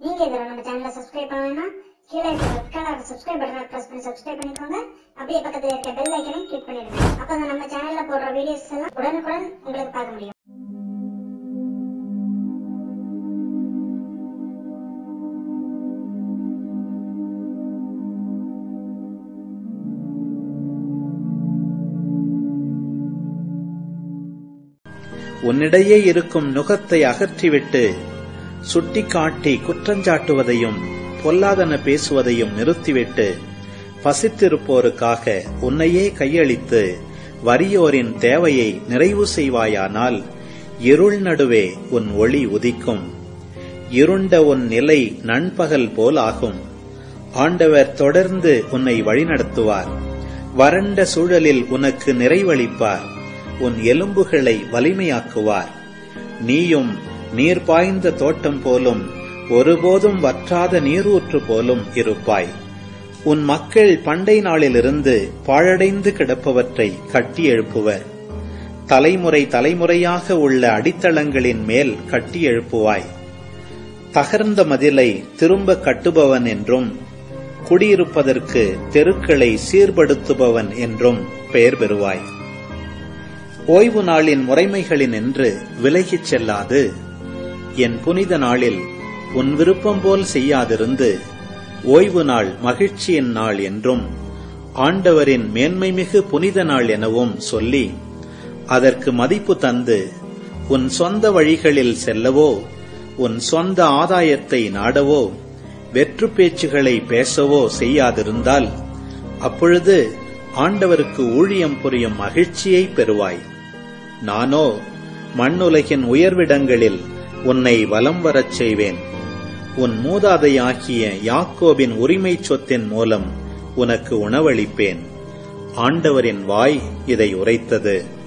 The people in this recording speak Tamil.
நீங்க இதுல நம்ம சேனலை சப்ஸ்கிரைப் பண்ணணும்னா கீழே இருக்க ரெட் கலர் சப்ஸ்கிரைப் பட்டனை பிரஸ் பண்ணி சப்ஸ்கிரைப் பண்ணிக்கோங்க அப்படியே பக்கத்துல இருக்க பெல் ஐக்கனையும் கிளிக் பண்ணிடுங்க அப்பதான் நம்ம சேனல்ல போடுற வீடியோஸ் எல்லாம் உடனுக்குடன் உங்களுக்கு பார்க்க முடியும் உன்னிடையே இருக்கும் நுகத்தை அகற்றிவிட்டு சுட்டிக்காட்டி குற்றஞ்சாட்டுவதையும் பொல்லாதன பேசுவதையும் நிறுத்திவிட்டு பசித்திருப்போருக்காக உன்னையே கையளித்து வறியோரின் தேவையை நிறைவு செய்வாயானால் இருள் நடுவே உன் ஒளி உதிக்கும் இருண்ட உன் நிலை நண்பகல் போல் ஆகும் ஆண்டவர் தொடர்ந்து உன்னை வழிநடத்துவார் வறண்ட சூழலில் உனக்கு நிறைவளிப்பார் உன் எலும்புகளை வலிமையாக்குவார் நீயும் நீர் பாய்ந்த தோட்டம் போலும் ஒருபோதும் வற்றாத நீரூற்று போலும் இருப்பாய் உன் மக்கள் பண்டை நாளிலிருந்து பாழடைந்து கிடப்பவற்றை கட்டி எழுப்புவர் தலைமுறை தலைமுறையாக உள்ள அடித்தளங்களின் மேல் கட்டி எழுப்புவாய் தகர்ந்த மதிலை திரும்ப கட்டுபவன் என்றும் குடியிருப்பதற்கு தெருக்களை சீர்படுத்துபவன் என்றும் பெயர் பெறுவாய் ஓய்வு நாளின் முறைமைகளின் என்று விலகிச் செல்லாது என் புனித நாளில் உன் விருப்பம் போல் செய்யாதிருந்து ஓய்வு நாள் மகிழ்ச்சியின் நாள் என்றும் ஆண்டவரின் மேன்மைமிகு புனித நாள் எனவும் சொல்லி அதற்கு மதிப்பு தந்து உன் சொந்த வழிகளில் செல்லவோ உன் சொந்த ஆதாயத்தை நாடவோ வெற்று பேச்சுகளை பேசவோ செய்யாதிருந்தால் அப்பொழுது ஆண்டவருக்கு ஊழியம் புரியும் மகிழ்ச்சியை பெறுவாய் நானோ மண்ணுலகின் உயர்விடங்களில் உன்னை வலம் வரச் செய்வேன் உன் மூதாதையாகிய யாக்கோபின் உரிமை சொத்தின் மூலம் உனக்கு உணவளிப்பேன் ஆண்டவரின் வாய் இதை உரைத்தது